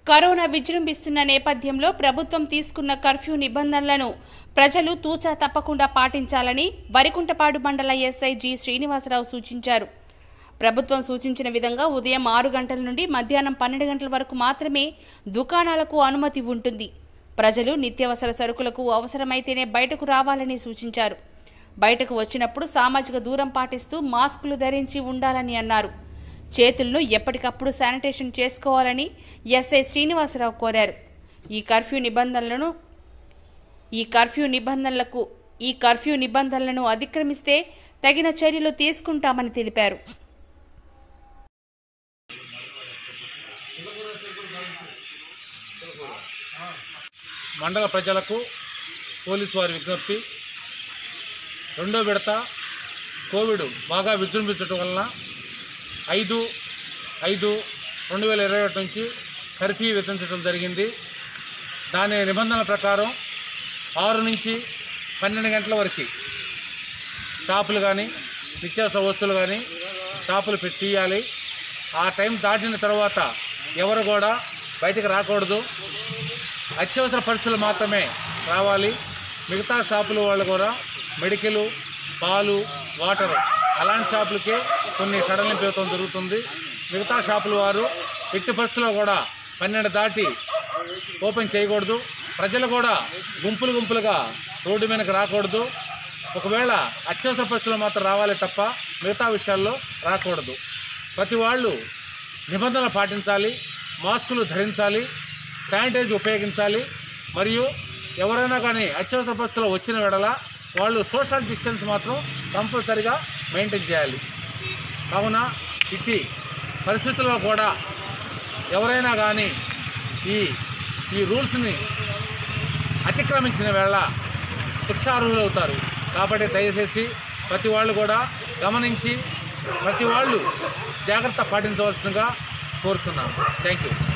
corona విజృంభిస్తున్న నేపథ్యంలో ప్రభుత్వం తీసుకున్న కర్ఫ్యూ నిబంధనలను ప్రజలు తూచా తప్పకుండా పాటించాలని వరికుంటపాడు మండల ఎస్ఐ జి శ్రీనివాసరావు సూచించారు ప్రభుత్వం సూచించిన విధంగా ఉదయం ఆరు గంటల నుండి మధ్యాహ్నం పన్నెండు గంటల వరకు మాత్రమే దుకాణాలకు అనుమతి ఉంటుంది ప్రజలు నిత్యావసర సరుకులకు అవసరమైతేనే బయటకు రావాలని సూచించారు బయటకు వచ్చినప్పుడు సామాజిక దూరం పాటిస్తూ మాస్కులు ధరించి ఉండాలని అన్నారు చేతులను ఎప్పటికప్పుడు శానిటేషన్ చేసుకోవాలని ఎస్ఐ శ్రీనివాసరావు కోరారు ఈ కర్ఫ్యూ నిబంధనలను ఈ కర్ఫ్యూ నిబంధనలకు ఈ కర్ఫ్యూ నిబంధనలను అతిక్రమిస్తే తగిన చర్యలు తీసుకుంటామని తెలిపారు మండల ప్రజలకు పోలీసు వారి విజ్ఞప్తి రెండో విడత కోవిడ్ బాగా విజృంభించడం వలన ఐదు ఐదు రెండు వేల ఇరవై ఒకటి నుంచి కర్ఫ్యూ విధించడం జరిగింది దాని నిబంధనల ప్రకారం ఆరు నుంచి పన్నెండు గంటల వరకు షాపులు కానీ నిత్యావసర వస్తువులు కానీ షాపులు పెట్టియాలి ఆ టైం దాటిన తర్వాత ఎవరు కూడా బయటకు రాకూడదు అత్యవసర పరిస్థితులు మాత్రమే రావాలి మిగతా షాపుల వాళ్ళు కూడా మెడికల్ పాలు వాటర్ అలాంటి షాపులకే కొన్ని సడలింపు ఇవ్వడం జరుగుతుంది మిగతా షాపుల వారు ఎట్టి పరిస్థితుల్లో కూడా పన్నెండు దాటి ఓపెన్ చేయకూడదు ప్రజలు కూడా గుంపులు గుంపులుగా రోడ్డు మీదకి రాకూడదు ఒకవేళ అత్యవసర పరిస్థితుల్లో మాత్రం రావాలి తప్ప మిగతా విషయాల్లో రాకూడదు ప్రతి వాళ్ళు నిబంధనలు పాటించాలి మాస్కులు ధరించాలి శానిటైజ్ ఉపయోగించాలి మరియు ఎవరైనా కానీ అత్యవసర పరిస్థితుల్లో వచ్చిన వెడల వాళ్ళు సోషల్ డిస్టెన్స్ మాత్రం కంపల్సరిగా మెయింటైన్ చేయాలి కావున ఇట్టి పరిస్థితుల్లో కూడా ఎవరైనా కానీ ఈ ఈ రూల్స్ని అతిక్రమించిన వేళ శిక్షార్హులు అవుతారు కాబట్టి దయచేసి ప్రతి వాళ్ళు కూడా గమనించి ప్రతి వాళ్ళు జాగ్రత్త పాటించవలసిందిగా కోరుతున్నాను థ్యాంక్ యూ